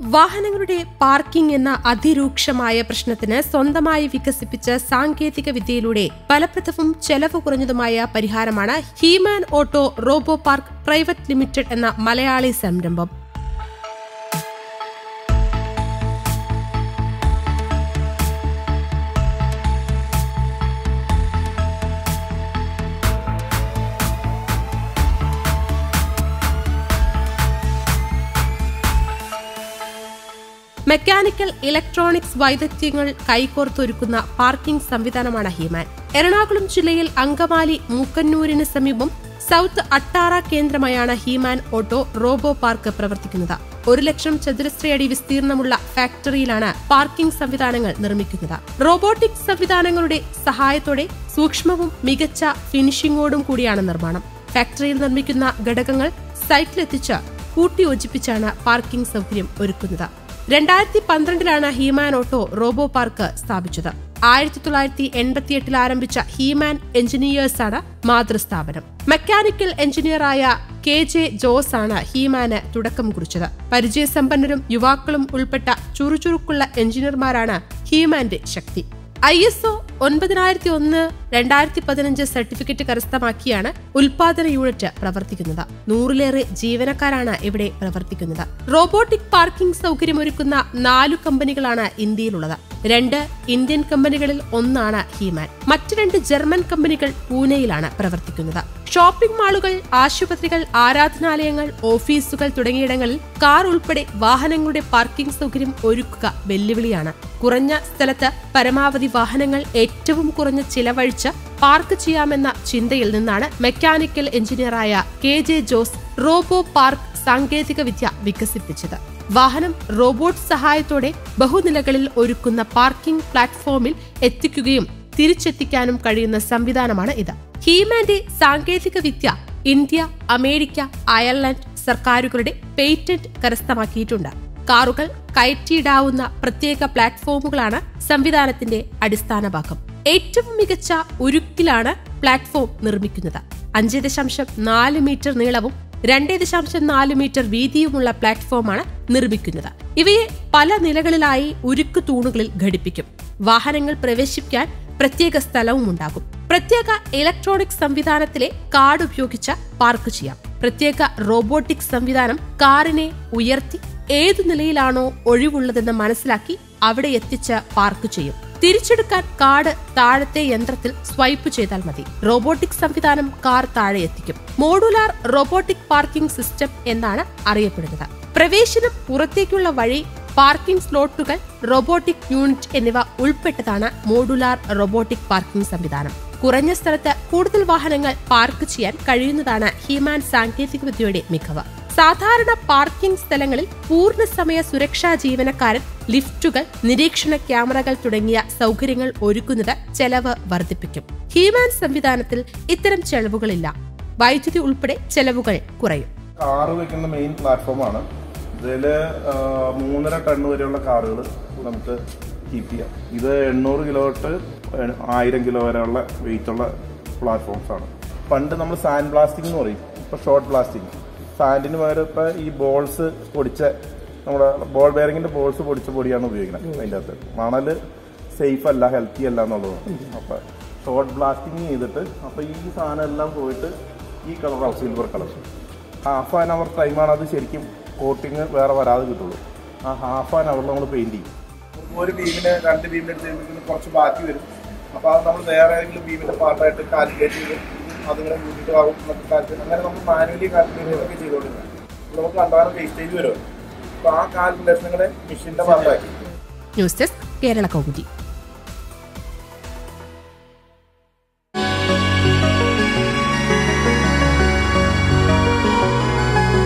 വാഹനങ്ങളുടെ പാർക്കിംഗ് എന്ന അതിരൂക്ഷമായ പ്രശ്നത്തിന് സ്വന്തമായി വികസിപ്പിച്ച സാങ്കേതിക വിദ്യയിലൂടെ ഫലപ്രദവും ചെലവ് കുറഞ്ഞതുമായ പരിഹാരമാണ് Heeman auto robo park private limited എന്ന മലയാളി സംരംഭം മെക്കാനിക്കൽ ഇലക്ട്രോണിക്സ് വൈദഗ്ധ്യങ്ങൾ കൈകോർത്തൊരുക്കുന്ന പാർക്കിംഗ് സംവിധാനമാണ് ഹീമാൻ എറണാകുളം ജില്ലയിൽ അങ്കമാലി മൂക്കന്നൂരിന് സമീപം സൗത്ത് അട്ടാറ കേന്ദ്രമായാണ് ഹീമാൻ ഓട്ടോ റോബോ പാർക്ക് പ്രവർത്തിക്കുന്നത് ഒരു ലക്ഷം ചതുരശ്രയടി വിസ്തീർണമുള്ള ഫാക്ടറിയിലാണ് പാർക്കിംഗ് സംവിധാനങ്ങൾ നിർമ്മിക്കുന്നത് റോബോട്ടിക് സംവിധാനങ്ങളുടെ സഹായത്തോടെ സൂക്ഷ്മവും മികച്ച ഫിനിഷിംഗോടും കൂടിയാണ് നിർമ്മാണം ഫാക്ടറിയിൽ നിർമ്മിക്കുന്ന ഘടകങ്ങൾ സൈറ്റിലെത്തിച്ച് കൂട്ടിയോജിപ്പിച്ചാണ് പാർക്കിംഗ് സൗകര്യം ഒരുക്കുന്നത് രണ്ടായിരത്തി പന്ത്രണ്ടിലാണ് ഹീമാൻ ഓട്ടോ റോബോ പാർക്ക് സ്ഥാപിച്ചത് ആയിരത്തി തൊള്ളായിരത്തി എൺപത്തിയെട്ടിൽ ആരംഭിച്ച ഹീമാൻ എഞ്ചിനീയേഴ്സാണ് മാതൃസ്ഥാപനം മെക്കാനിക്കൽ എഞ്ചിനീയറായ കെ ജെ ജോസ് ആണ് ഹീമാന് തുടക്കം കുറിച്ചത് പരിചയസമ്പന്നരും യുവാക്കളും ഉൾപ്പെട്ട ചുറുചുറുക്കുള്ള എഞ്ചിനീയർമാരാണ് ഹീമാന്റെ ശക്തി ഐ എസ് ഒ ഒൻപതിനായിരത്തി ഒന്ന് രണ്ടായിരത്തി പതിനഞ്ച് സർട്ടിഫിക്കറ്റ് കരസ്ഥമാക്കിയാണ് ഉൽപാദന യൂണിറ്റ് പ്രവർത്തിക്കുന്നത് നൂറിലേറെ ജീവനക്കാരാണ് ഇവിടെ പ്രവർത്തിക്കുന്നത് റോബോട്ടിക് പാർക്കിംഗ് സൗകര്യമൊരുക്കുന്ന നാലു കമ്പനികളാണ് ഇന്ത്യയിലുള്ളത് രണ്ട് ഇന്ത്യൻ കമ്പനികളിൽ ഒന്നാണ് ഹീമാൻ മറ്റ് രണ്ട് ജർമ്മൻ കമ്പനികൾ പൂനെയിലാണ് പ്രവർത്തിക്കുന്നത് ഷോപ്പിംഗ് മാളുകൾ ആശുപത്രികൾ ആരാധനാലയങ്ങൾ ഓഫീസുകൾ തുടങ്ങിയിടങ്ങളിൽ കാർ ഉൾപ്പെടെ വാഹനങ്ങളുടെ പാർക്കിംഗ് സൗകര്യം ഒരുക്കുക വെല്ലുവിളിയാണ് കുറഞ്ഞ സ്ഥലത്ത് പരമാവധി വാഹനങ്ങൾ ഏറ്റവും കുറഞ്ഞ ചിലവഴിച്ച് പാർക്ക് ചെയ്യാമെന്ന ചിന്തയിൽ നിന്നാണ് മെക്കാനിക്കൽ എഞ്ചിനീയറായ K J Jose robo park സാങ്കേതിക വിദ്യ വികസിപ്പിച്ചത് വാഹനം റോബോട്ട് സഹായത്തോടെ ബഹുനിലകളിൽ ഒരുക്കുന്ന പാർക്കിംഗ് പ്ലാറ്റ്ഫോമിൽ എത്തിക്കുകയും തിരിച്ചെത്തിക്കാനും കഴിയുന്ന സംവിധാനമാണ് ഇത് ഹീമാന്റെ സാങ്കേതിക വിദ്യ ഇന്ത്യ അമേരിക്ക അയർലൻഡ് സർക്കാരുകളുടെ പേറ്റന്റ് കരസ്ഥമാക്കിയിട്ടുണ്ട് കാറുകൾ കയറ്റിയിടാവുന്ന പ്രത്യേക പ്ലാറ്റ്ഫോമുകളാണ് സംവിധാനത്തിന്റെ അടിസ്ഥാന ഭാഗം ഏറ്റവും മികച്ച ഉരുക്കിലാണ് പ്ലാറ്റ്ഫോം നിർമ്മിക്കുന്നത് അഞ്ച് ദശാംശം നാല് മീറ്റർ നീളവും രണ്ട് ദശാംശം നാല് മീറ്റർ വീതിയുമുള്ള പ്ലാറ്റ്ഫോമാണ് നിർമ്മിക്കുന്നത് ഇവയെ പല നിലകളിലായി ഉരുക്ക് തൂണുകളിൽ ഘടിപ്പിക്കും വാഹനങ്ങൾ പ്രവേശിക്കാൻ പ്രത്യേക സ്ഥലവും ഉണ്ടാകും പ്രത്യേക ഇലക്ട്രോണിക് സംവിധാനത്തിലെ കാർഡ് ഉപയോഗിച്ച് പാർക്ക് ചെയ്യാം പ്രത്യേക റോബോട്ടിക് സംവിധാനം കാറിനെ ഉയർത്തി ഏതു നിലയിലാണോ ഒഴിവുള്ളതെന്ന് മനസ്സിലാക്കി അവിടെ എത്തിച്ച് പാർക്ക് ചെയ്യും തിരിച്ചെടുക്കാൻ കാർഡ് താഴത്തെ യന്ത്രത്തിൽ സ്വൈപ്പ് ചെയ്താൽ മതി റോബോട്ടിക് സംവിധാനം കാർ താഴെ എത്തിക്കും മോഡുലാർ റോബോട്ടിക് പാർക്കിംഗ് സിസ്റ്റം എന്നാണ് അറിയപ്പെടുന്നത് പ്രവേശനം പുറത്തേക്കുള്ള വഴി പാർക്കിംഗ് സ്ലോട്ടുകൾ റോബോട്ടിക് യൂണിറ്റ് എന്നിവ ഉൾപ്പെട്ടതാണ് മോഡുലാർ റോബോട്ടിക് പാർക്കിംഗ് സംവിധാനം കുറഞ്ഞ സ്ഥലത്ത് കൂടുതൽ വാഹനങ്ങൾ പാർക്ക് ചെയ്യാൻ കഴിയുന്നതാണ് ഹീമാൻ സാങ്കേതികവിദ്യയുടെ മികവ് സാധാരണ പാർക്കിംഗ് സ്ഥലങ്ങളിൽ പൂർണ്ണസമയ സുരക്ഷാ ജീവനക്കാരൻ ലിഫ്റ്റുകൾ നിരീക്ഷണ ക്യാമറകൾ തുടങ്ങിയ സൗകര്യങ്ങൾ ഒരുക്കുന്നത് ചെലവ് വർദ്ധിപ്പിക്കും ഹീമാൻ സംവിധാനത്തിൽ ഇത്തരം ചെലവുകളില്ല വൈദ്യുതി ഉൾപ്പെടെ ചെലവുകൾ കുറയും കാറ് വെക്കുന്ന മെയിൻ പ്ലാറ്റ്ഫോമാണ് ഇതിൽ മൂന്നര ടൺ വരെയുള്ള കാറുകൾ നമുക്ക് കീപ്പ് ചെയ്യാം ഇത് എണ്ണൂറ് കിലോ തൊട്ട് ആയിരം കിലോ വരെയുള്ള വെയിറ്റ് ഉള്ള പ്ലാറ്റ്ഫോംസ് ആണ് പണ്ട് നമ്മൾ സാൻഡ് ബ്ലാസ്റ്റിംഗ് എന്ന് പറയും ഇപ്പോൾ ഷോർട്ട് ബ്ലാസ്റ്റിംഗ് സാൻഡിന് പകരം ഇപ്പോൾ ഈ ബോൾസ് പൊടിച്ച നമ്മുടെ ബോൾ ബെയറിങ്ങിന്റെ ബോൾസ് പൊടിച്ച പൊടിയാണ് ഉപയോഗിക്കുന്നത് അതിൻ്റെ അകത്ത് മണൽ സേഫ് അല്ല ഹെൽത്തി അല്ല എന്നുള്ളതാണ് അപ്പോൾ ഷോർട്ട് ബ്ലാസ്റ്റിംഗ് ചെയ്തിട്ട് അപ്പോൾ ഈ സാധനം എല്ലാം പോയിട്ട് ഈ കളറാവും silver colour half an hour ടൈമാണ് അത് ശരിക്കും കോട്ടിങ് വേറെ വരാതെ കിട്ടുള്ളൂ ആ ഹാഫ് ആൻ അവറിൽ നമ്മൾ പെയിന്റ് ചെയ്യും ഒരു ബീമിന് രണ്ട് ബീമിന് എടുത്ത് കഴിയുമ്പോൾ കുറച്ച് ബാക്കി വരും അപ്പോൾ അത് നമ്മൾ വേറെ ഏതെങ്കിലും ബീമിന്റെ പാർട്ടായിട്ട് കാൽക്കുലേറ്റ് ചെയ്ത് അതിങ്ങനെ കൂട്ടിയിട്ട് ആവും എന്നൊക്കെ കാൽക്കുലേറ്റ് അങ്ങനെ നമ്മൾ മാനുവലി കാൽക്കുലേറ്റ് ഒക്കെ ചെയ്തുകൊണ്ടിരുന്നത് നമുക്ക് കണ്ടാലും വേസ്റ്റേജ് വരും അപ്പോൾ ആ കാൽക്കുലേഷനുകളെ മെഷീന്റെ ഭാഗത്താക്കി ന്യൂസ് ഡെസ്ക് കേരള കൗമുദി